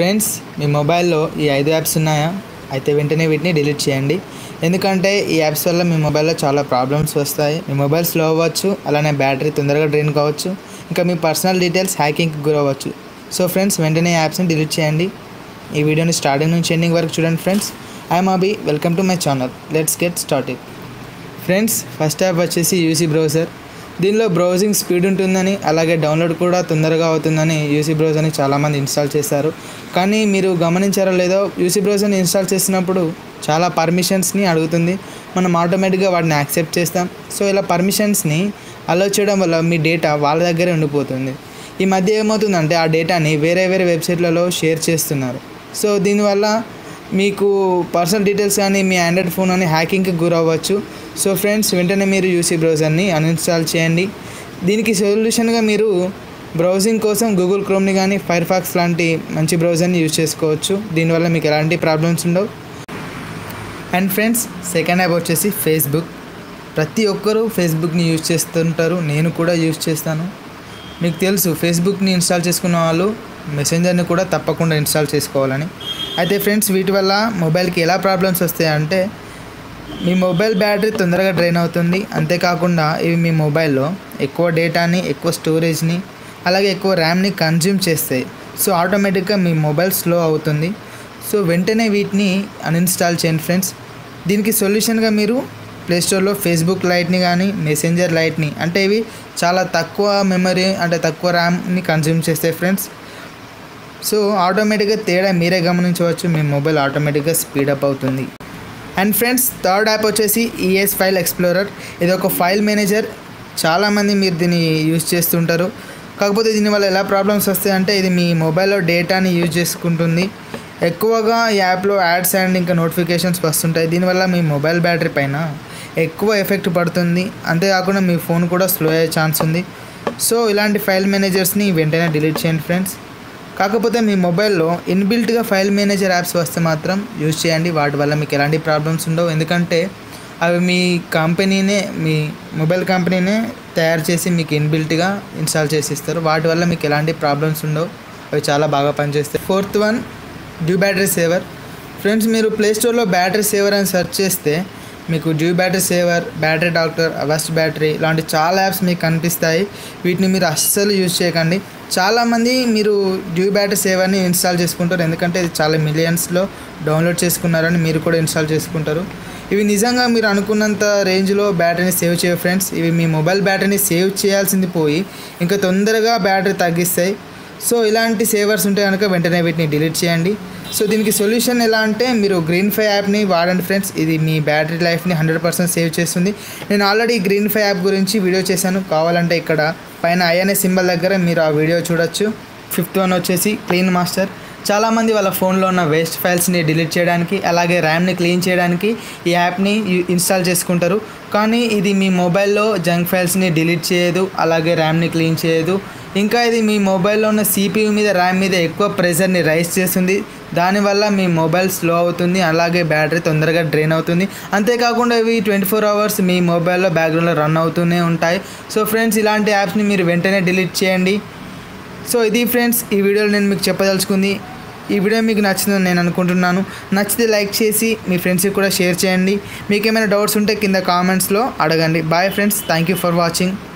friends మీ మొబైల్లో ఈ ఐదు యాప్స్ ఉన్నాయా అయితే వెంటనే వీటిని డిలీట్ చేయండి ఎందుకంటే ఈ యాప్స్ వల్ల మీ మొబైల్లో చాలా ప్రాబ్లమ్స్ వస్తాయి మీ మొబైల్ స్లో అవ్వచ్చు అలానే బ్యాటరీ తొందరగా డ్రైన్ కావచ్చు ఇంకా మీ పర్సనల్ డీటెయిల్స్ హ్యాకింగ్కి గురవ్వచ్చు సో ఫ్రెండ్స్ వెంటనే ఈ యాప్స్ని డిలీట్ చేయండి ఈ వీడియోని స్టార్టింగ్ నుంచి ఎండింగ్ వరకు చూడండి friends I'm Abhi welcome to my channel let's get started friends first app వచ్చేసి యూసీ బ్రౌజర్ దీనిలో బ్రౌజింగ్ స్పీడ్ ఉంటుందని అలాగే డౌన్లోడ్ కూడా తొందరగా అవుతుందని యూసీ బ్రౌజర్ని చాలామంది ఇన్స్టాల్ చేశారు కానీ మీరు గమనించారో లేదో యూసీ బ్రౌజర్ని ఇన్స్టాల్ చేసినప్పుడు చాలా పర్మిషన్స్ని అడుగుతుంది మనం ఆటోమేటిక్గా వాటిని యాక్సెప్ట్ చేస్తాం సో ఇలా పర్మిషన్స్ని అలో చేయడం వల్ల మీ డేటా వాళ్ళ దగ్గరే ఉండిపోతుంది ఈ మధ్య ఏమవుతుందంటే ఆ డేటాని వేరే వేరే వెబ్సైట్లలో షేర్ చేస్తున్నారు సో దీనివల్ల మీకు పర్సనల్ డీటెయిల్స్ కానీ మీ ఆండ్రాయిడ్ ఫోన్ అని హ్యాకింగ్కి గురవ్వచ్చు సో ఫ్రెండ్స్ వెంటనే మీరు యూసీ బ్రౌజర్ని అన్ఇన్స్టాల్ చేయండి దీనికి సొల్యూషన్గా మీరు బ్రౌజింగ్ కోసం గూగుల్ క్రోమ్ని కానీ ఫైర్ ఫాక్స్ లాంటి మంచి బ్రౌజర్ని యూజ్ చేసుకోవచ్చు దీనివల్ల మీకు ఎలాంటి ప్రాబ్లమ్స్ ఉండవు అండ్ ఫ్రెండ్స్ సెకండ్ యాప్ వచ్చేసి ఫేస్బుక్ ప్రతి ఒక్కరూ ఫేస్బుక్ని యూజ్ చేస్తుంటారు నేను కూడా యూజ్ చేస్తాను మీకు తెలుసు ఫేస్బుక్ని ఇన్స్టాల్ చేసుకున్న వాళ్ళు మెసెంజర్ని కూడా తప్పకుండా ఇన్స్టాల్ చేసుకోవాలని అయితే ఫ్రెండ్స్ వీటి వల్ల మొబైల్కి ఎలా ప్రాబ్లమ్స్ వస్తాయంటే మీ మొబైల్ బ్యాటరీ తొందరగా డ్రైన్ అవుతుంది అంతేకాకుండా ఇవి మీ మొబైల్లో ఎక్కువ డేటాని ఎక్కువ స్టోరేజ్ని అలాగే ఎక్కువ ర్యామ్ని కన్జ్యూమ్ చేస్తాయి సో ఆటోమేటిక్గా మీ మొబైల్ స్లో అవుతుంది సో వెంటనే వీటిని అన్ఇన్స్టాల్ చేయండి ఫ్రెండ్స్ దీనికి సొల్యూషన్గా మీరు ప్లేస్టోర్లో ఫేస్బుక్ లైట్ని కానీ మెసెంజర్ లైట్ని అంటే ఇవి చాలా తక్కువ మెమరీ అంటే తక్కువ ర్యామ్ని కన్జ్యూమ్ చేస్తాయి ఫ్రెండ్స్ సో ఆటోమేటిక్గా తేడా మీరే గమనించవచ్చు మీ మొబైల్ ఆటోమేటిక్గా స్పీడప్ అవుతుంది అండ్ ఫ్రెండ్స్ థర్డ్ యాప్ వచ్చేసి ఈఎస్ ఫైల్ ఎక్స్ప్లోరర్ ఇది ఒక ఫైల్ మేనేజర్ చాలామంది మీరు దీన్ని యూజ్ చేస్తుంటారు కాకపోతే దీనివల్ల ఎలా ప్రాబ్లమ్స్ వస్తాయంటే ఇది మీ మొబైల్లో డేటాని యూజ్ చేసుకుంటుంది ఎక్కువగా ఈ యాప్లో యాడ్స్ అండ్ ఇంకా నోటిఫికేషన్స్ వస్తుంటాయి దీనివల్ల మీ మొబైల్ బ్యాటరీ పైన ఎక్కువ ఎఫెక్ట్ పడుతుంది అంతేకాకుండా మీ ఫోన్ కూడా స్లో అయ్యే ఛాన్స్ ఉంది సో ఇలాంటి ఫైల్ మేనేజర్స్ని వెంటనే డిలీట్ చేయండి ఫ్రెండ్స్ కాకపోతే మీ మొబైల్లో ఇన్బిల్ట్గా ఫైల్ మేనేజర్ యాప్స్ వస్తే మాత్రం యూజ్ చేయండి వాటి వల్ల మీకు ఎలాంటి ప్రాబ్లమ్స్ ఉండవు ఎందుకంటే అవి మీ కంపెనీనే మీ మొబైల్ కంపెనీనే తయారు చేసి మీకు ఇన్బిల్ట్గా ఇన్స్టాల్ చేసి ఇస్తారు వాటి వల్ల మీకు ఎలాంటి ప్రాబ్లమ్స్ ఉండవు అవి చాలా బాగా పనిచేస్తాయి fourth one DU battery saver friends మీరు ప్లేస్టోర్లో బ్యాటరీ సేవర్ అని సెర్చ్ చేస్తే మీకు DU battery saver battery doctor Avast battery ఇలాంటి చాలా యాప్స్ మీకు కనిపిస్తాయి వీటిని మీరు అస్సలు యూజ్ చేయకండి చాలామంది మీరు డ్యూ బ్యాటరీ సేవర్ని ఇన్స్టాల్ చేసుకుంటారు ఎందుకంటే ఇది చాలా మిలియన్స్లో డౌన్లోడ్ చేసుకున్నారని మీరు కూడా ఇన్స్టాల్ చేసుకుంటారు ఇవి నిజంగా మీరు అనుకున్నంత రేంజ్లో బ్యాటరీని సేవ్ చేయవు ఫ్రెండ్స్ ఇవి మీ మొబైల్ బ్యాటరీని సేవ్ చేయాల్సింది పోయి ఇంకా తొందరగా బ్యాటరీ తగ్గిస్తాయి సో ఇలాంటి సేవర్స్ ఉంటే కనుక వెంటనే వీటిని డిలీట్ చేయండి సో దీనికి సొల్యూషన్ ఎలా అంటే మీరు గ్రీన్ ఫై యాప్ని వాడండి ఫ్రెండ్స్ ఇది మీ బ్యాటరీ లైఫ్ని హండ్రెడ్ పర్సెంట్ సేవ్ చేస్తుంది నేను ఆల్రెడీ గ్రీన్ ఫై యాప్ గురించి వీడియో చేశాను కావాలంటే ఇక్కడ పైన ఐఎన్ఏ సింబల్ దగ్గర మీరు ఆ వీడియో చూడొచ్చు ఫిఫ్త్ వన్ వచ్చేసి క్లీన్ మాస్టర్ చాలామంది వాళ్ళ ఫోన్లో ఉన్న వేస్ట్ ఫైల్స్ని డిలీట్ చేయడానికి అలాగే ర్యామ్ని క్లీన్ చేయడానికి ఈ యాప్ని ఇన్స్టాల్ చేసుకుంటారు కానీ ఇది మీ మొబైల్లో జంక్ ఫైల్స్ని డిలీట్ చేయదు అలాగే ర్యామ్ని క్లీన్ చేయదు ఇంకా ఇది మీ మొబైల్లో ఉన్న సిపియు మీద ర్యామ్ మీద ఎక్కువ ప్రెషర్ని రైస్ చేస్తుంది దానివల్ల మీ మొబైల్ స్లో అవుతుంది అలాగే బ్యాటరీ తొందరగా డ్రైన్ అవుతుంది అంతేకాకుండా ఇవి ట్వంటీ ఫోర్ అవర్స్ మీ మొబైల్లో బ్యాక్గ్రౌండ్లో రన్ అవుతూనే ఉంటాయి సో ఫ్రెండ్స్ ఇలాంటి యాప్స్ని మీరు వెంటనే డిలీట్ చేయండి సో ఇది ఫ్రెండ్స్ ఈ వీడియోలో నేను మీకు చెప్పదలుచుకుంది ఈ వీడియో మీకు నచ్చిందని నేను అనుకుంటున్నాను నచ్చితే లైక్ చేసి మీ ఫ్రెండ్స్కి కూడా షేర్ చేయండి మీకు ఏమైనా డౌట్స్ ఉంటే కింద కామెంట్స్లో అడగండి bye friends thank you for watching